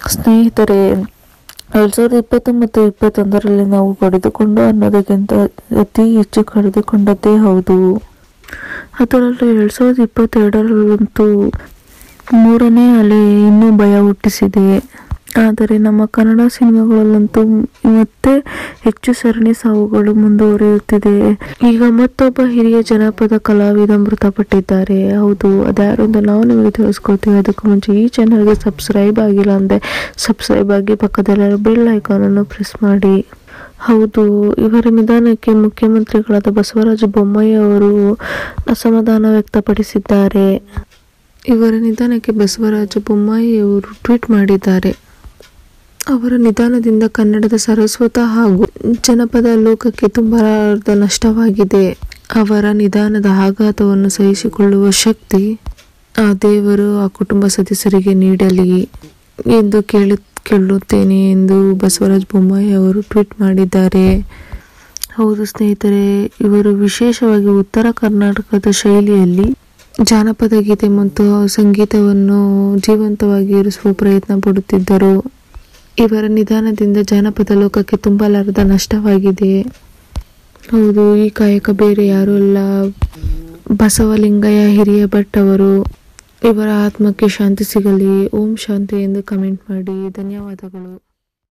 ಸ್ನೇಹಿತರೆ ಎರಡ್ ಸಾವಿರದ ಇಪ್ಪತ್ತು ಮತ್ತು ಇಪ್ಪತ್ತೊಂದರಲ್ಲಿ ನಾವು ಪಡೆದುಕೊಂಡು ಅನ್ನೋದಕ್ಕಿಂತ ಅತಿ ಹೆಚ್ಚು ಕಳೆದುಕೊಂಡದ್ದೇ ಹೌದು ಅದರಲ್ಲೂ ಎರಡ್ ಸಾವಿರದ ಇಪ್ಪತ್ತೆರಡರಲ್ಲಂತೂ ಮೂರನೇ ಅಲೆ ಇನ್ನೂ ಭಯ ಹುಟ್ಟಿಸಿದೆ ಆದರೆ ನಮ್ಮ ಕನ್ನಡ ಸಿನಿಮಾಗಳಲ್ಲಂತೂ ಮತ್ತೆ ಹೆಚ್ಚು ಸರಣಿ ಸಾವುಗಳು ಮುಂದುವರಿಯುತ್ತಿದೆ ಈಗ ಮತ್ತೊಬ್ಬ ಹಿರಿಯ ಜನಪದ ಕಲಾವಿದ ಮೃತಪಟ್ಟಿದ್ದಾರೆ ಹೌದು ಅದ್ಯಾರೆಂದು ನಾವು ನಿಮಗೆ ತಿಳಿಸ್ಕೊಡ್ತೀವಿ ಅದಕ್ಕೂ ಮುಂಚೆ ಈ ಚಾನಲ್ಗೆ ಸಬ್ಸ್ಕ್ರೈಬ್ ಆಗಿಲ್ಲ ಅಂದರೆ ಸಬ್ಸ್ಕ್ರೈಬ್ ಆಗಿ ಪಕ್ಕದಲ್ಲಿರೋ ಬೆಲ್ ಐಕಾನನ್ನು ಪ್ರೆಸ್ ಮಾಡಿ ಹೌದು ಇವರ ನಿಧಾನಕ್ಕೆ ಮುಖ್ಯಮಂತ್ರಿಗಳಾದ ಬಸವರಾಜ ಬೊಮ್ಮಾಯಿ ಅವರು ಅಸಮಾಧಾನ ವ್ಯಕ್ತಪಡಿಸಿದ್ದಾರೆ ಇವರ ನಿಧಾನಕ್ಕೆ ಬಸವರಾಜ ಬೊಮ್ಮಾಯಿ ಅವರು ಟ್ವೀಟ್ ಮಾಡಿದ್ದಾರೆ ಅವರ ನಿಧಾನದಿಂದ ಕನ್ನಡದ ಸರಸ್ವತ ಹಾಗೂ ಜನಪದ ಲೋಕಕ್ಕೆ ತುಂಬಲಾರದ ನಷ್ಟವಾಗಿದೆ ಅವರ ನಿಧಾನದ ಆಘಾತವನ್ನು ಸಹಿಸಿಕೊಳ್ಳುವ ಶಕ್ತಿ ಆ ದೇವರು ಆ ಕುಟುಂಬ ಸದಸ್ಯರಿಗೆ ನೀಡಲಿ ಎಂದು ಕೇಳು ಕೇಳುತ್ತೇನೆ ಎಂದು ಬಸವರಾಜ ಬೊಮ್ಮಾಯಿ ಅವರು ಟ್ವೀಟ್ ಮಾಡಿದ್ದಾರೆ ಹೌದು ಸ್ನೇಹಿತರೆ ಇವರು ವಿಶೇಷವಾಗಿ ಉತ್ತರ ಕರ್ನಾಟಕದ ಶೈಲಿಯಲ್ಲಿ ಜಾನಪದ ಗೀತೆ ಮತ್ತು ಸಂಗೀತವನ್ನು ಜೀವಂತವಾಗಿ ಇರಿಸುವ ಪ್ರಯತ್ನ ಪಡುತ್ತಿದ್ದರು ಇವರ ನಿಧಾನದಿಂದ ಜಾನಪದ ಲೋಕಕ್ಕೆ ತುಂಬಲಾರದ ನಷ್ಟವಾಗಿದೆ ಹೌದು ಈ ಕಾಯಕ ಬೇರೆ ಯಾರೂ ಅಲ್ಲ ಬಸವಲಿಂಗಯ್ಯ ಹಿರಿಯ ಭಟ್ ಅವರು ಇವರ ಆತ್ಮಕ್ಕೆ ಶಾಂತಿ ಸಿಗಲಿ ಓಂ ಶಾಂತಿ ಎಂದು ಕಮೆಂಟ್ ಮಾಡಿ ಧನ್ಯವಾದಗಳು